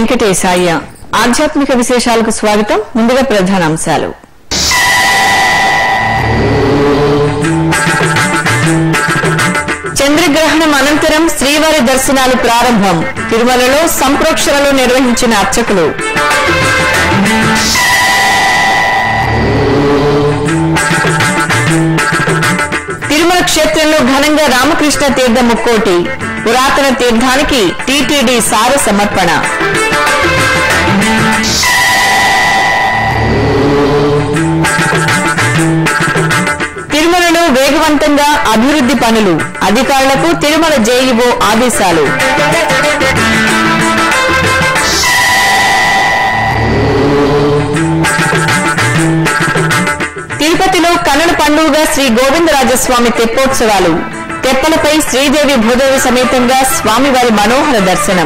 వెంకటేశాయ ఆధ్యాత్మిక విశేషాలకు స్వాగతం ముందుగా ప్రధానాంశాలు చంద్రగ్రహణం అనంతరం శ్రీవారి దర్శనాలు ప్రారంభం తిరుమలలో సంప్రోక్షణలు నిర్వహించిన అర్చకులు తిరుమల క్షేత్రంలో ఘనంగా రామకృష్ణ తీర్థ ముక్కోటి పురాతన తీర్థానికి టీటీడీ సార సమర్పణ తిరుమలలో వేగవంతంగా అభివృద్ధి పనులు అధికారులకు తిరుమల జేఈఓ ఆదేశాలు తిరుపతిలో కన్నుల పండుగగా శ్రీ గోవిందరాజస్వామి తెప్పోత్సవాలు తెప్పలపై శ్రీదేవి భూదేవి సమేతంగా స్వామివారి మనోహర దర్శనం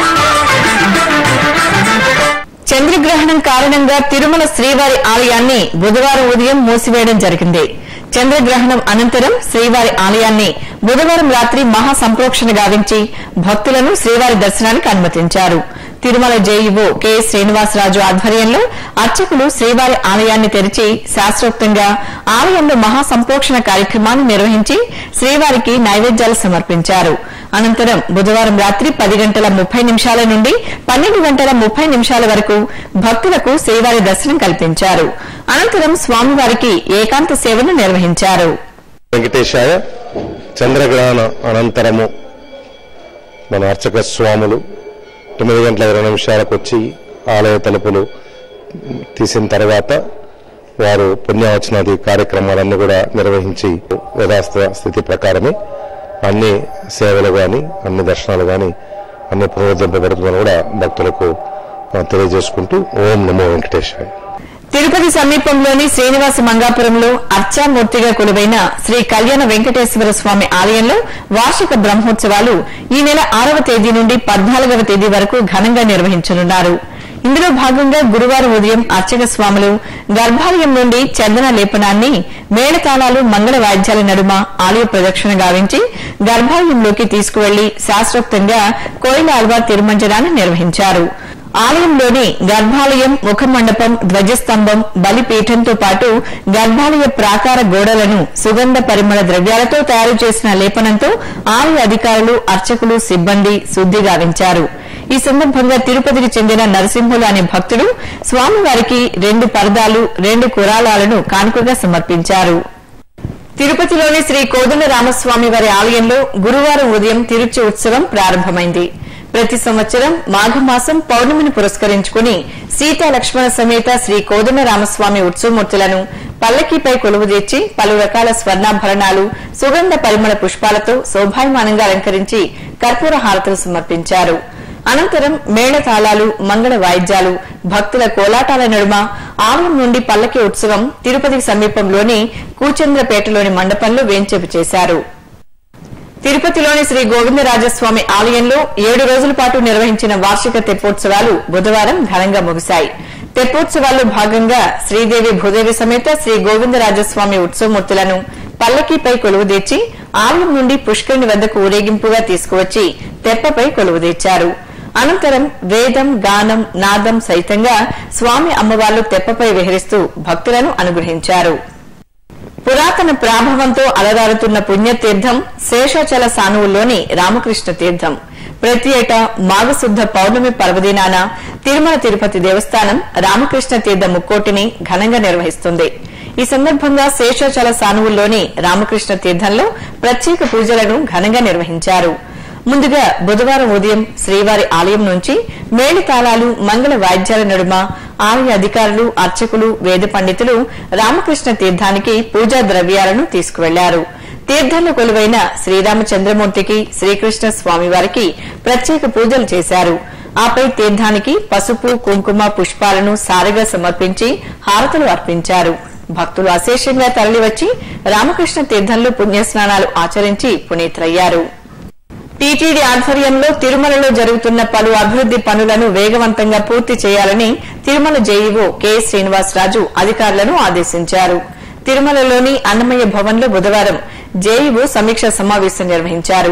చంద్రగ్రహణం కారణంగా తిరుమల శ్రీవారి ఆలయాన్ని బుధవారం ఉదయం మూసివేయడం జరిగింది చంద్రగ్రహణం అనంతరం శ్రీవారి ఆలయాన్ని బుధవారం రాత్రి మహా సంప్రోక్షణ గావించి భక్తులను శ్రీవారి దర్శనానికి అనుమతించారు తిరుమల జేఈఓ కె శ్రీనివాసరాజు ఆధ్వర్యంలో అర్చకులు శ్రీవారి ఆలయాన్ని తెరిచి శాస్త్రోక్తంగా ఆలయంలో మహా సంప్రోక్షణ కార్యక్రమాన్ని నిర్వహించి శ్రీవారికి నైవేద్యాలు సమర్పించారు అనంతరం బుధవారం రాత్రి పది గంటల ముప్పై నిమిషాల నుండి పన్నెండు గంటల ముప్పై నిమిషాల వరకు భక్తులకు శ్రీవారి దర్శనం కల్పించారు అనంతరం స్వామివారికి ఏకాంత సేవను నిర్వహించారు వెంకటేశాయ చంద్రగ్రహణ అనంతరము మన అర్చక స్వాములు తొమ్మిది గంటల ఇరవై నిమిషాలకు వచ్చి ఆలయ తలుపులు తీసిన తర్వాత వారు పుణ్యవచనాది కార్యక్రమాలన్నీ కూడా నిర్వహించి యథాస్థ స్థితి ప్రకారమే అన్ని సేవలు కానీ అన్ని దర్శనాలు కానీ అన్ని పునరుద్ధరింపబడుతుందని కూడా భక్తులకు ఆ, తెలియజేసుకుంటూ ఓం నమో వెంకటేశాయ తిరుపతి సమీపంలోని శ్రీనివాస మంగాపురంలో అర్చామూర్తిగా కొలువైన శ్రీ కళ్యాణ వెంకటేశ్వర స్వామి ఆలయంలో వార్షిక బ్రహ్మోత్సవాలు ఈ నెల ఆరవ తేదీ నుండి పద్నాలుగవ తేదీ వరకు ఘనంగా నిర్వహించనున్నారు ఇందులో భాగంగా గురువారం ఉదయం అర్చక స్వాములు గర్భాలయం నుండి చందన లేపనాన్ని మేళతాళాలు మంగళ వాయిద్యాల నడుమ ఆలయ ప్రదక్షిణ గావించి గర్భాలయంలోకి తీసుకువెళ్లి శాస్త్రోక్తంగా కోయిల ఆల్వార్ తిరుమంజనాన్ని నిర్వహించారు ఆలయంలోని గర్భాలయం ముఖమండపం ధ్వజస్తంభం బలిపీఠంతో పాటు గర్భాలయ ప్రాకార గోడలను సుగంధ పరిమళ ద్రవ్యాలతో తయారు చేసిన లేపనంతో ఆలయ అధికారులు అర్చకులు సిబ్బంది శుద్ధి గావించారు ఈ సందర్భంగా తిరుపతికి చెందిన నరసింహులు అనే భక్తుడు స్వామివారికి రెండు పరదాలు రెండు కురాళాలను కానుకగా సమర్పించారు తిరుపతిలోని శ్రీ కోదండ రామస్వామి వారి ఆలయంలో గురువారం ఉదయం తిరుచి ఉత్సవం ప్రారంభమైంది ప్రతి సంవత్సరం మాఘమాసం పౌర్ణమిని పురస్కరించుకుని సీతా లక్ష్మణ సమేత శ్రీ కోదండ రామస్వామి ఉత్సవమూర్తులను పల్లకీపై కొలువుదీర్చి పలు రకాల స్వర్ణాభరణాలు సుగంధ పరిమళ పుష్పాలతో శోభాయమానంగా అలంకరించి కర్పూర హారతులు సమర్పించారు అనంతరం మేళతాళాలు మంగళ వాయిద్యాలు భక్తుల కోలాటాల నడుమ ఆలయం నుండి పల్లకి ఉత్సవం తిరుపతికి సమీపంలోని కూచంద్రపేటలోని మండపంలో వేంచేపు చేశారు తిరుపతిలోని శ్రీ గోవిందరాజస్వామి ఆలయంలో ఏడు రోజుల పాటు నిర్వహించిన వార్షిక తెప్పోత్సవాలు బుధవారం ఘనంగా ముగిశాయి తెప్పోత్సవాల్లో భాగంగా శ్రీదేవి భూదేవి సమేత శ్రీ గోవిందరాజస్వామి ఉత్సవమూర్తులను పల్లకీపై కొలువుదీర్చి ఆలయం నుండి పుష్కరిణి వద్దకు ఊరేగింపుగా తీసుకువచ్చి తెప్పపై కొలువుదీర్చారు అనంతరం వేదం గానం నాదం సైతంగా స్వామి అమ్మవార్లు తెప్పపై విహరిస్తూ భక్తులను అనుగ్రహించారు పురాతన ప్రాభవంతో అలరారుతున్న పుణ్యతీర్థం శేషాచల సానువుల్లోని రామకృష్ణ తీర్థం ప్రతి ఏటా మాఘశుద్ధ పౌర్ణమి పర్వదినాన తిరుమల తిరుపతి దేవస్థానం రామకృష్ణ తీర్థ ముక్కోటిని ఘనంగా నిర్వహిస్తుంది ఈ సందర్భంగా శేషాచల సానువుల్లోని రామకృష్ణ తీర్థంలో ప్రత్యేక పూజలను ఘనంగా నిర్వహించారు ముందుగా బుధవారం ఉదయం శ్రీవారి ఆలయం నుంచి మేళతాళాలు మంగళ వాయిద్యాల నడుమ ఆలయ అధికారులు అర్చకులు వేద పండితులు రామకృష్ణ తీర్థానికి పూజా ద్రవ్యాలను తీసుకువెళ్లారు తీర్థంలో కొలువైన శ్రీరామచంద్రమూర్తికి శ్రీకృష్ణ స్వామివారికి ప్రత్యేక పూజలు చేశారు ఆపై తీర్థానికి పసుపు కుంకుమ పుష్పాలను సారగా సమర్పించి హారతులు అర్పించారు భక్తులు అశేషంగా తరలివచ్చి రామకృష్ణ తీర్థంలో పుణ్యస్నానాలు ఆచరించి పునీతులయ్యారు టీటీడీ ఆధ్వర్యంలో తిరుమలలో జరుగుతున్న పలు అభివృద్ది పనులను వేగవంతంగా పూర్తి చేయాలని తిరుమల జేఈఓ కె శ్రీనివాసరాజు అధికారులను ఆదేశించారు తిరుమలలోని అన్నమయ్య భవన్లో బుధవారం జేఈఓ సమీక్ష సమావేశం నిర్వహించారు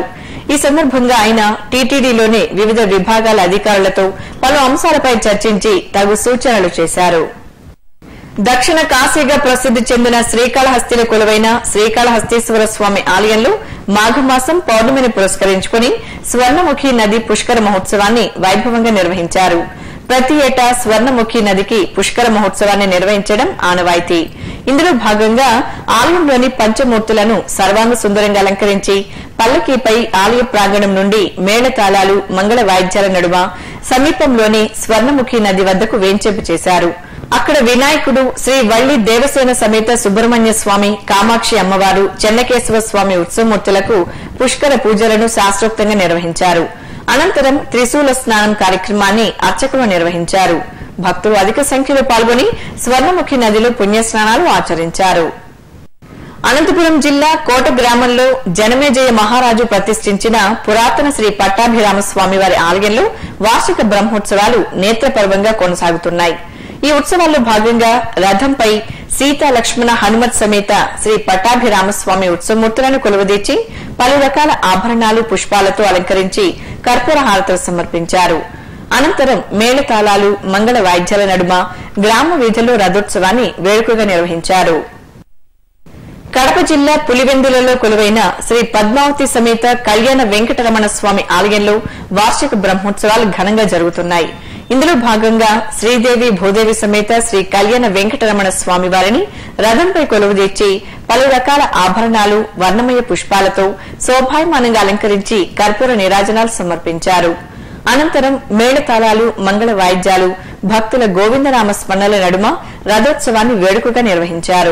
ఈ సందర్భంగా ఆయన టీటీడీలోని వివిధ విభాగాల అధికారులతో పలు అంశాలపై చర్చించి తగు సూచనలు చేశారు దక్షిణ కాశీగా ప్రసిద్ది చెందిన శ్రీకాళహస్తిలో కొలువైన శ్రీకాళహస్తీశ్వర స్వామి ఆలయంలో మాఘమాసం పౌర్ణమిని పురస్కరించుకుని స్వర్ణముఖి నది పుష్కర మహోత్సవాన్ని వైభవంగా నిర్వహించారు ప్రతి ఏటా స్వర్ణముఖి నదికి పుష్కర మహోత్సవాన్ని నిర్వహించడం ఆనవాయితీ ఇందులో భాగంగా ఆలయంలోని పంచమూర్తులను సర్వాంగ సుందరంగా అలంకరించి పల్లకీపై ఆలయ ప్రాంగణం నుండి మేళతాళాలు మంగళ వాయిద్యాల నడుమ సమీపంలోని స్వర్ణముఖి నది వద్దకు వేంచేపు చేశారు అక్కడ వినాయకుడు శ్రీ వల్లి దేవసేన సమేత సుబ్రహ్మణ్య స్వామి కామాక్షి అమ్మవారు చెన్నకేశవ స్వామి ఉత్సవమూర్తులకు పుష్కర పూజలను శాస్త్రోక్తంగా నిర్వహించారు అనంతరం త్రిశూల స్నానం కార్యక్రమాన్ని అర్చకులు నిర్వహించారు భక్తులు అధిక సంఖ్యలో పాల్గొని స్వర్ణముఖి నదిలో పుణ్యస్నానాలు ఆచరించారు అనంతపురం జిల్లా కోట గ్రామంలో జనమేజయ మహారాజు ప్రతిష్ఠించిన పురాతన శ్రీ పట్టాభిరామ స్వామి వారి ఆలయంలో వార్షిక బ్రహ్మోత్సవాలు నేత్రపర్వంగా కొనసాగుతున్నాయి ఈ ఉత్సవాల్లో భాగంగా రథంపై సీతా లక్ష్మణ హనుమత్ సమేత శ్రీ పట్టాభిరామస్వామి ఉత్సవమూర్తులను కొలువదీర్చి పలు రకాల ఆభరణాలు పుష్పాలతో అలంకరించి కర్పూర హారతులు సమర్పించారు అనంతరం మేళతాళాలు మంగళ వాయిద్యాల నడుమ గ్రామ వీధుల్లో రథోత్సవాన్ని వేడుకగా నిర్వహించారు కడప జిల్లా పులివెందులలో కొలువైన శ్రీ పద్మావతి సమేత కళ్యాణ వెంకటరమణ స్వామి ఆలయంలో వార్షిక బ్రహ్మోత్సవాలు ఘనంగా జరుగుతున్నాయి ఇందులో భాగంగా శ్రీదేవి భూదేవి సమేత శ్రీ కళ్యాణ వెంకటరమణ స్వామి వారిని రథంపై కొలువుదీర్చి పలు రకాల ఆభరణాలు వర్ణమయ పుష్పాలతో శోభాయమానంగా అలంకరించి కర్పూర నీరాజనాలు సమర్పించారు అనంతరం మేళతాళాలు మంగళ వాయిద్యాలు భక్తుల గోవిందనామ స్మరణల నడుమ రథోత్సవాన్ని వేడుకగా నిర్వహించారు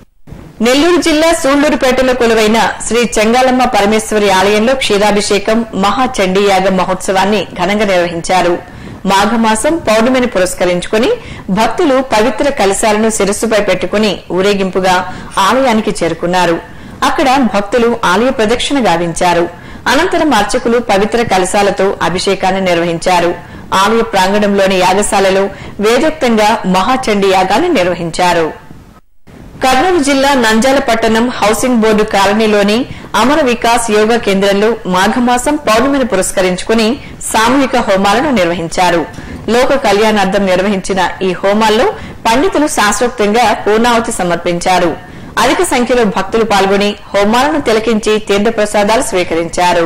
నెల్లూరు జిల్లా సూళ్లూరుపేటలో కొలువైన శ్రీ చెంగాలమ్మ పరమేశ్వరి ఆలయంలో క్షీరాభిషేకం మహాచండీయాగ మహోత్సవాన్ని ఘనంగా నిర్వహించారు మాఘమాసం పౌర్ణమిని పురస్కరించుకుని భక్తులు పవిత్ర కలశాలను శిరస్సుపై పెట్టుకుని ఊరేగింపుగా ఆలయానికి చేరుకున్నారు అక్కడ భక్తులు ఆలయ ప్రదక్షిణ గావించారు అనంతరం అర్చకులు పవిత్ర కలశాలతో అభిషేకాన్ని నిర్వహించారు ఆలయ ప్రాంగణంలోని యాగశాలలో వేదోక్తంగా మహాచండీ యాగాన్ని నిర్వహించారు కర్నూలు జిల్లా నంజాల పట్టణం హౌసింగ్ బోర్డు కాలనీలోని అమర వికాస్ యోగా కేంద్రంలో మాఘమాసం పౌర్ణమిని పురస్కరించుకుని సామూహిక హోమాలను నిర్వహించారు లోక కళ్యాణార్థం నిర్వహించిన ఈ హోమాల్లో పండితులు శాస్త్రోక్తంగా పూర్ణావతి సమర్పించారు అధిక సంఖ్యలో భక్తులు పాల్గొని హోమాలను తిలకించి తీర్థప్రసాదాలు స్వీకరించారు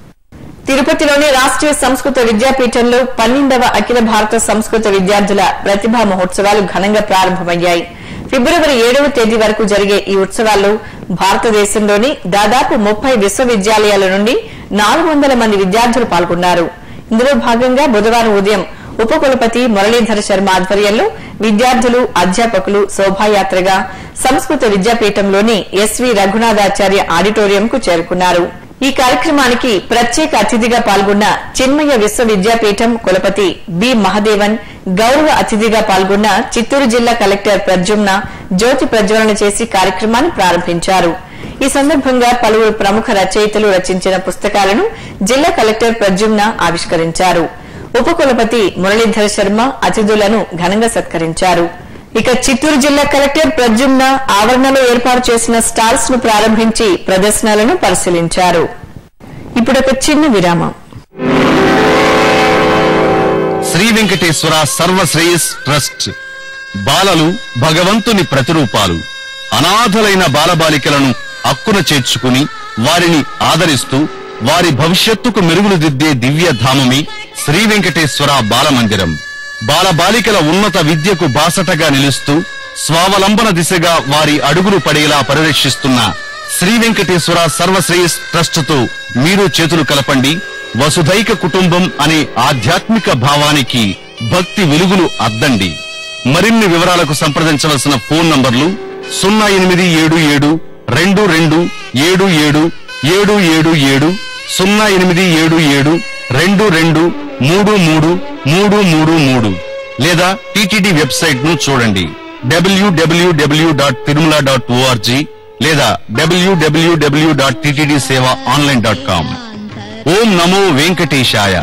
తిరుపతిలోని రాష్ట్రీయ సంస్కృత విద్యాపీఠంలో పన్నెండవ అఖిల భారత సంస్కృత విద్యార్థుల ప్రతిభా మహోత్సవాలు ఘనంగా ప్రారంభమయ్యాయి ఫిబ్రవరి ఏడవ తేదీ వరకు జరిగే ఈ ఉత్సవాల్లో భారతదేశంలోని దాదాపు ముప్పై విశ్వవిద్యాలయాల నుండి నాలుగు వందల మంది విద్యార్థులు పాల్గొన్నారు ఇందులో భాగంగా బుధవారం ఉదయం ఉపకులపతి మురళీధర శర్మ ఆధ్వర్యంలో విద్యార్థులు అధ్యాపకులు శోభాయాత్రగా సంస్కృత విద్యాపీఠంలోని ఎస్వి రఘునాథాచార్య ఆడిటోరియంకు చేరుకున్నారు ఈ కార్యక్రమానికి ప్రత్యేక అతిథిగా పాల్గొన్న చిన్మయ విశ్వవిద్యాపీఠం కులపతి బి మహదేవన్ గౌరవ అతిథిగా పాల్గొన్న చిత్తూరు జిల్లా కలెక్టర్ ప్రద్యుమ్న జ్యోతి ప్రజ్వలన చేసి కార్యక్రమాన్ని ప్రారంభించారు ఈ సందర్భంగా పలువురు ప్రముఖ రచయితలు రచించిన పుస్తకాలను జిల్లా కలెక్టర్ ప్రద్యుమ్న ఆవిష్కరించారు ఉపకులపతి మురళీధర శర్మ అతిథులను ఘనంగా సత్కరించారు ఇక చిత్తూరు జిల్లా కలెక్టర్ ప్రద్యుమ్న ఆవరణలో ఏర్పాటు చేసిన స్టాల్స్ ను ప్రారంభించి ప్రదర్శనలను పరిశీలించారు ఇప్పుడు ఒక చిన్న విరామం శ్రీ వెంకటేశ్వర సర్వశ్రేయస్ ట్రస్ట్ బాలలు భగవంతుని ప్రతిరూపాలు అనాథలైన బాలబాలికలను అక్కున చేర్చుకుని వారిని ఆదరిస్తూ వారి భవిష్యత్తుకు మెరుగులు దిద్దే దివ్య ధామమే శ్రీ వెంకటేశ్వర బాలమందిరం బాలబాలికల ఉన్నత విద్యకు బాసటగా నిలుస్తూ స్వావలంబన దిశగా వారి అడుగులు పడేలా పరిరక్షిస్తున్న శ్రీ వెంకటేశ్వర సర్వశ్రేయస్ ట్రస్టుతో మీరు చేతులు కలపండి వసుధైక కుటుంబం అనే ఆధ్యాత్మిక భావానికి భక్తి వెలుగులు అద్దండి మరిన్ని వివరాలకు సంప్రదించవలసిన ఫోన్ నంబర్లు సున్నా ఎనిమిది ఏడు ఏడు రెండు రెండు ఏడు ఏడు ఏడు ఏడు ఏడు సున్నా ఎనిమిది ఏడు ఏడు రెండు రెండు మూడు మూడు మూడు మూడు మూడు లేదా టిటిడి వెబ్సైట్ ను చూడండి WWW dot Tirumala dot ORG లేదా WWW dot TTD seva online dot com ఓం నమో వెంకటేశాయ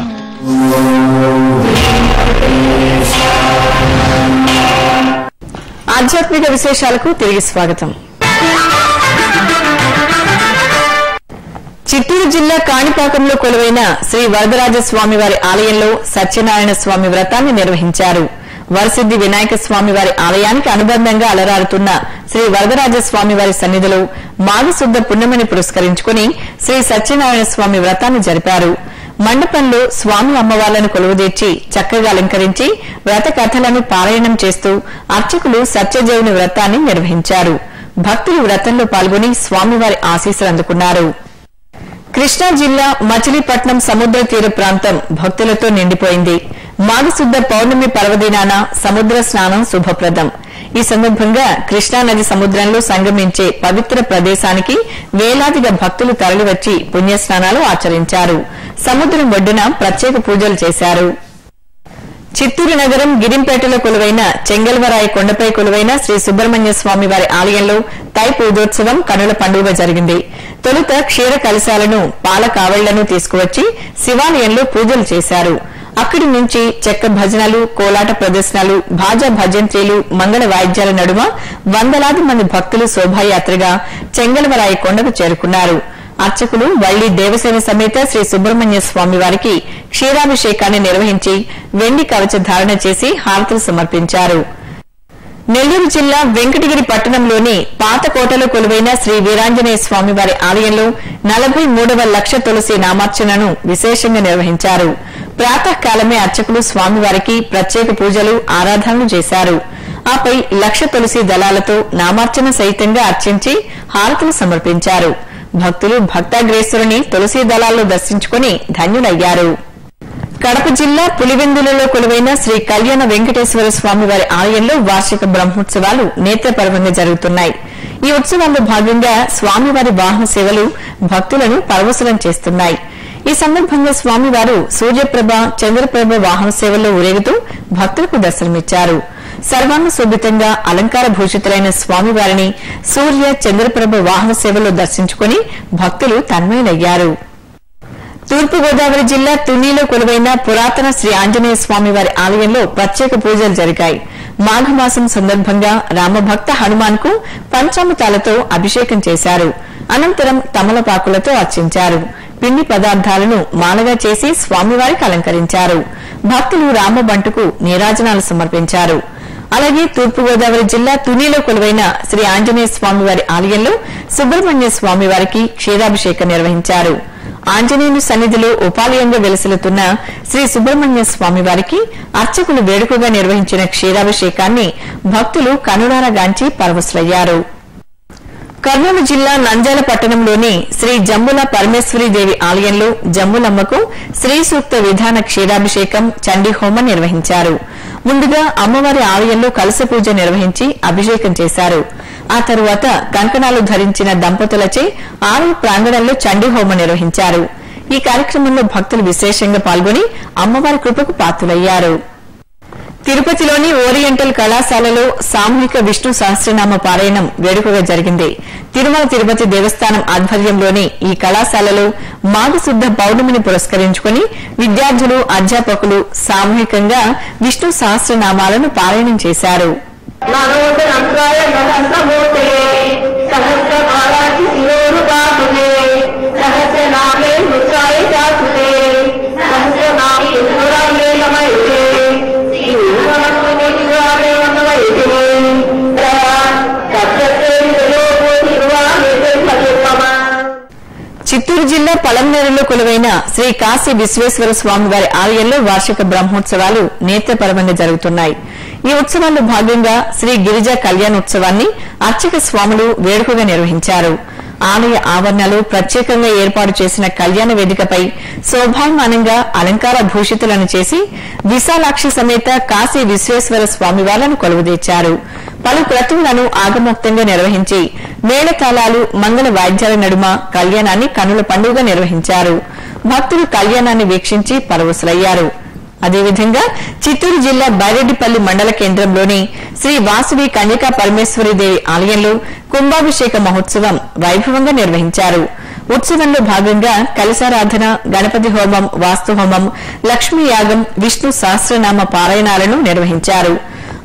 ఆధ్యాత్మిక విశేషాలకు తిరిగి స్వాగతం చిత్తూరు జిల్లా కాణిపాకంలో కొలువైన శ్రీ వరదరాజస్వామి వారి ఆలయంలో సత్యనారాయణ స్వామి వ్రతాన్ని నిర్వహించారు వరసిద్ది వినాయక స్వామి వారి ఆలయానికి అనుబంధంగా అలరారుతున్న శ్రీ వరదరాజస్వామి వారి సన్నిధిలో మాఘశుద్ధ పుణ్యమని పురస్కరించుకుని శ్రీ సత్యనారాయణ స్వామి వ్రతాన్ని జరిపారు మండపంలో స్వామి అమ్మవార్లను కొలువుదీర్చి చక్కగా అలంకరించి వ్రత కథలను పారాయణం చేస్తూ అర్చకులు సత్యదేవుని వ్రతాన్ని నిర్వహించారు భక్తులు వ్రతంలో పాల్గొని స్వామివారి ఆశీస్సులు అందుకున్నారు కృష్ణా జిల్లా మచిలీపట్నం సముద్ర తీర ప్రాంతం భక్తులతో నిండిపోయింది మాఘశుద్ధ పౌర్ణమి పర్వదినాన సముద్ర స్నానం శుభప్రదం ఈ సందర్భంగా కృష్ణా నది సముద్రంలో సంగమించే పవిత్ర ప్రదేశానికి వేలాదిగా భక్తులు తరలివచ్చి పుణ్యస్నానాలు ఆచరించారు సముద్రం ఒడ్డున ప్రత్యేక పూజలు చేశారు చిత్తూరు నగరం గిరింపేటలో కొలువైన చెంగల్వరాయ కొండపై కొలువైన శ్రీ సుబ్రహ్మణ్య స్వామి వారి ఆలయంలో తై పూజోత్సవం కనుల పండుగ జరిగింది తొలుత క్షీర కలశాలను పాల కావళ్లను తీసుకువచ్చి శివాలయంలో పూజలు చేశారు అక్కడి నుంచి చెక్క భజనలు కోలాట ప్రదర్శనలు భాజా భజంత్రీలు మంగళ వాయిద్యాల నడుమ వందలాది మంది భక్తులు శోభాయాత్రగా చెంగల్వరాయ కొండకు చేరుకున్నారు అర్చకులు వల్లి దేవసేన సమేత శ్రీ సుబ్రహ్మణ్య స్వామి వారికి క్షీరాభిషేకాన్ని నిర్వహించి వెండి కవచ ధారణ చేసి హారతులు సమర్పించారు నెల్లూరు జిల్లా వెంకటగిరి పట్టణంలోని పాతకోటలో కొలువైన శ్రీ వీరాంజనేయ స్వామి వారి ఆలయంలో నలభై మూడవ లక్ష తులసి నామార్చనను విశేషంగా నిర్వహించారు ప్రాతకాలమే అర్చకులు స్వామివారికి ప్రత్యేక పూజలు ఆరాధనలు చేశారు ఆపై లక్ష తులసి దళాలతో నామార్చన సహితంగా అర్చించి హారతులు సమర్పించారు భక్తులు భక్తాగ్రేశ్వరుని తులసి దళాల్లో దర్శించుకుని ధన్యులయ్యారు కడప జిల్లా పులివెందులలో కొలువైన శ్రీ కళ్యాణ వెంకటేశ్వర స్వామి వారి ఆలయంలో వార్షిక బ్రహ్మోత్సవాలు నేత్రపర్వంగా జరుగుతున్నాయి ఈ ఉత్సవాల్లో భాగంగా స్వామివారి వాహన సేవలు భక్తులను పరవశులం చేస్తున్నాయి ఈ సందర్భంగా స్వామివారు సూర్యప్రభ చంద్రప్రభ వాహన సేవల్లో ఊరేగుతూ భక్తులకు దర్శనమిచ్చారు సర్వాంగ శోభితంగా అలంకార భూషితులైన స్వామివారిని సూర్య చంద్రప్రభ వాహన సేవలో దర్శించుకుని భక్తులు తన్మయులయ్యారు తూర్పుగోదావరి జిల్లా తునిలో కొలువైన పురాతన శ్రీ ఆంజనేయ స్వామి వారి ఆలయంలో ప్రత్యేక పూజలు జరిగాయి మాఘమాసం సందర్భంగా రామభక్త హనుమాన్ కు పంచామృతాలతో అభిషేకం చేశారు అనంతరం తమలపాకులతో అర్చించారు పిండి పదార్థాలను మాలగా చేసి స్వామివారికి అలంకరించారు భక్తులు రామబంటుకు నీరాజనాలు సమర్పించారు అలాగే తూర్పుగోదావరి జిల్లా తునిలో కొలువైన శ్రీ ఆంజనేయ స్వామి వారి ఆలయంలో సుబ్రహ్మణ్య స్వామి వారికి క్షీరాభిషేకం నిర్వహించారు ఆంజనేయుని సన్నిధిలో ఉపాలయంగా వెలసిల్లుతున్న శ్రీ సుబ్రహ్మణ్య స్వామి వారికి అర్చకులు వేడుకగా నిర్వహించిన క్షీరాభిషేకాన్ని భక్తులు కనుడారగాంచి పరవశులయ్యారు కర్నూలు జిల్లా నంద్యాల పట్టణంలోని శ్రీ జమ్ముల పరమేశ్వరి దేవి ఆలయంలో జమ్ములమ్మకు శ్రీ సూక్త విధాన క్షీరాభిషేకం చండీ హోమం నిర్వహించారు ముందుగా అమ్మవారి ఆలయంలో కలశ పూజ నిర్వహించి అభిషేకం చేశారు ఆ తరువాత కంకణాలు ధరించిన దంపతులచే ఆలయ ప్రాంగణంలో చండీ హోమం నిర్వహించారు ఈ కార్యక్రమంలో భక్తులు విశేషంగా పాల్గొని అమ్మవారి కృపకు పాత్రులయ్యారు తిరుపతిలోని ఓరియంటల్ కళాశాలలో సామూహిక విష్ణు సహస్రనామ పారాయణం వేడుకగా జరిగింది తిరుమల తిరుపతి దేవస్థానం ఆధ్వర్యంలోని ఈ కళాశాలలో మాఘశుద్ధ పౌర్ణమిని పురస్కరించుకుని విద్యార్థులు అధ్యాపకులు సామూహికంగా విష్ణు సహస్రనామాలను పారాయణం చేశారు మనోదరంకాయ సహస్రమూర్తే సహస్రకాలాకి శిరోరుపాసుతే సహస్రనామే ముత్రాయ శాసుతే సహస్రనామే సురామే నమైతే శ్రీరామే శివామే నమైతే సత్యతే లోపో శివామే సత్యమా చిత్తూరు జిల్లా పలంనేరులో కొలువైన శ్రీ కాశీ విశ్వేశ్వర స్వామి వారి ఆలయంలో వార్షిక బ్రహ్మోత్సవాలు నేత్రపరమంగా జరుగుతున్నాయి ఈ ఉత్సవాల్లో భాగంగా శ్రీ గిరిజా కళ్యాణోత్సవాన్ని అర్చక స్వాములు వేడుకగా నిర్వహించారు ఆలయ ఆవరణలో ప్రత్యేకంగా ఏర్పాటు చేసిన కళ్యాణ వేదికపై శోభాయమానంగా అలంకార భూషితులను చేసి విశాలాక్షి సమేత కాశీ విశ్వేశ్వర స్వామి వాళ్లను కొలువుదీర్చారు పలు క్రతువులను ఆగమోక్తంగా నిర్వహించి మేళతాళాలు మంగళ వాయిద్యాల నడుమ కళ్యాణాన్ని కనుల పండుగ నిర్వహించారు భక్తులు కళ్యాణాన్ని వీక్షించి పరవశులయ్యారు అదేవిధంగా చిత్తూరు జిల్లా బైరెడ్డిపల్లి మండల కేంద్రంలోని శ్రీ వాసవి కన్యకా పరమేశ్వరి దేవి ఆలయంలో కుంభాభిషేక మహోత్సవం వైభవంగా నిర్వహించారు ఉత్సవంలో భాగంగా కలశారాధన గణపతి హోమం వాస్తు హోమం లక్ష్మీ యాగం విష్ణు సహస్రనామ పారాయణాలను నిర్వహించారు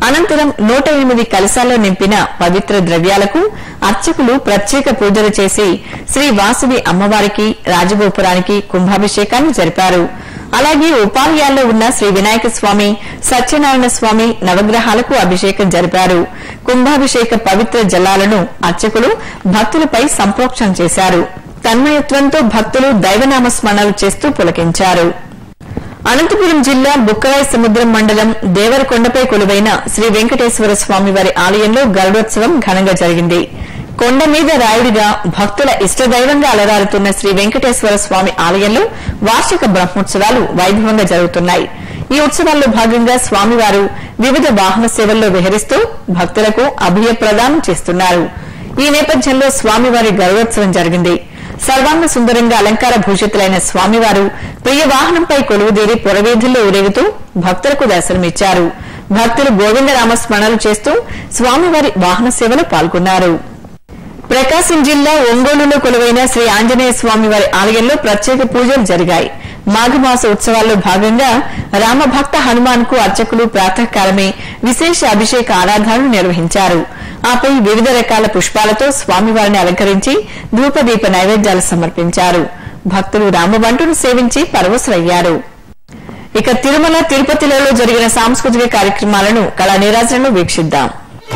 అనంతరం నూట ఎనిమిది కలశాల్లో నింపిన పవిత్ర ద్రవ్యాలకు అర్చకులు ప్రత్యేక పూజలు చేసి శ్రీ వాసవి అమ్మవారికి రాజగోపురానికి కుంభాభిషేకాన్ని జరిపారు అలాగే ఉపాలయాల్లో ఉన్న శ్రీ వినాయక స్వామి సత్యనారాయణ స్వామి నవగ్రహాలకు అభిషేకం జరిపారు కుంభాభిషేక పవిత్ర జలాలను అర్చకులు భక్తులపై సంప్రోక్షణ చేశారు తన్మయత్వంతో భక్తులు దైవనామ స్మరణలు చేస్తూ పులకించారు అనంతపురం జిల్లా బుక్కరాయ సముద్రం మండలం దేవరకొండపై కొలువైన శ్రీ వెంకటేశ్వర స్వామి వారి ఆలయంలో గరుడోత్సవం ఘనంగా జరిగింది కొండ మీద రాయుడిగా భక్తుల ఇష్టదైవంగా అలరారుతున్న శ్రీ వెంకటేశ్వర స్వామి ఆలయంలో వార్షిక బ్రహ్మోత్సవాలు వైభవంగా జరుగుతున్నాయి ఈ ఉత్సవాల్లో భాగంగా స్వామివారు వివిధ వాహన సేవల్లో విహరిస్తూ భక్తులకు అభయ ప్రదానం చేస్తున్నారు ఈ నేపథ్యంలో స్వామివారి గరుడోత్సవం జరిగింది సర్వాంగ సుందరంగా అలంకార భూషితులైన స్వామివారు ప్రియ వాహనంపై కొలువుదీరి పొరవీధుల్లో ఊరేగుతూ భక్తులకు దర్శనమిచ్చారు భక్తులు గోవిందరామ స్మరణలు చేస్తూ స్వామివారి వాహన సేవలో పాల్గొన్నారు ప్రకాశం జిల్లా ఒంగోలులో కొలువైన శ్రీ ఆంజనేయ స్వామి వారి ఆలయంలో ప్రత్యేక పూజలు జరిగాయి మాఘమాస ఉత్సవాల్లో భాగంగా రామభక్త హనుమాన్ కు అర్చకులు ప్రాతకాలమే విశేష అభిషేక ఆరాధనలు నిర్వహించారు ఆపై వివిధ రకాల పుష్పాలతో స్వామివారిని అలంకరించి ధూపదీప నైవేద్యాలు సమర్పించారు భక్తులు రామబంటును సేవించి పరవశులయ్యారు ఇక తిరుమల తిరుపతిలలో జరిగిన సాంస్కృతిక కార్యక్రమాలను కళా నీరాజనను వీక్షిద్దాం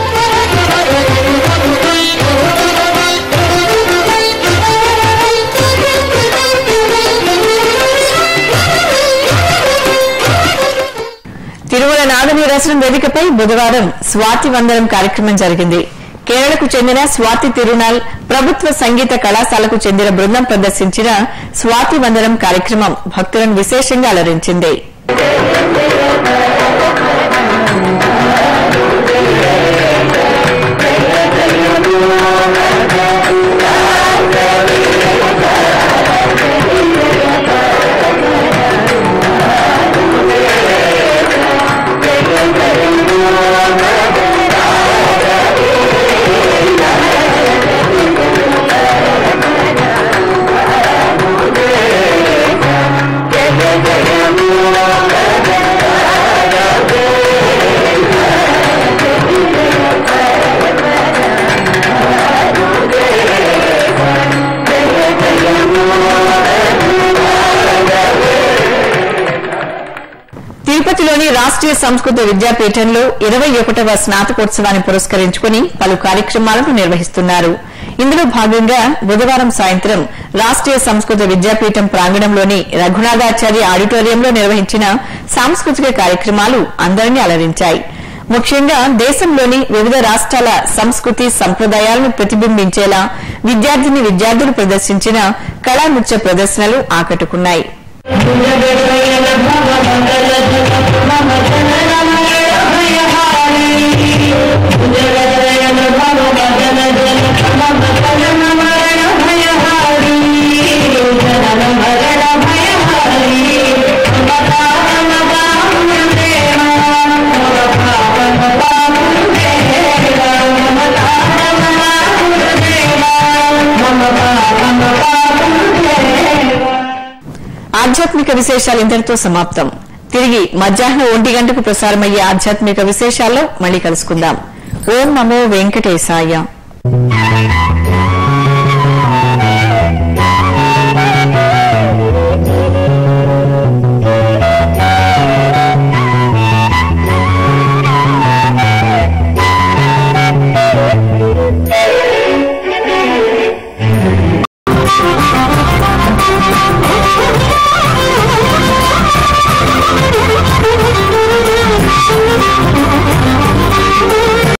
తిరుమల నాదనీరాసనం వేదికపై బుధవారం స్వాతి వందనం కార్యక్రమం జరిగింది కేరళకు చెందిన స్వాతి తిరునాల్ ప్రభుత్వ సంగీత కళాశాలకు చెందిన బృందం ప్రదర్శించిన స్వాతి వందనం కార్యక్రమం భక్తులను విశేషంగా అలరించింది తిరుపతిలోని రాష్ట్రీయ సంస్కృత విద్యాపీఠంలో ఇరవై ఒకటవ స్నాతకోత్సవాన్ని పురస్కరించుకుని పలు కార్యక్రమాలను నిర్వహిస్తున్నారు ఇందులో భాగంగా బుధవారం సాయంత్రం రాష్ట్రీయ సంస్కృత విద్యాపీఠం ప్రాంగణంలోని రఘునాథాచార్య ఆడిటోరియంలో నిర్వహించిన సాంస్కృతిక కార్యక్రమాలు అందరినీ అలరించాయి ముఖ్యంగా దేశంలోని వివిధ రాష్ట్రాల సంస్కృతి సంప్రదాయాలను ప్రతిబింబించేలా విద్యార్థిని విద్యార్థులు ప్రదర్శించిన కళా నృత్య ప్రదర్శనలు ఆకట్టుకున్నాయి ఆధ్యాత్మిక విశేషాలు ఇంతటితో సమాప్తం తిరిగి మధ్యాహ్నం ఒంటి గంటకు ప్రసారమయ్యే ఆధ్యాత్మిక విశేషాల్లో మళ్ళీ కలుసుకుందాం ఓం నమో వెంకటేశాయ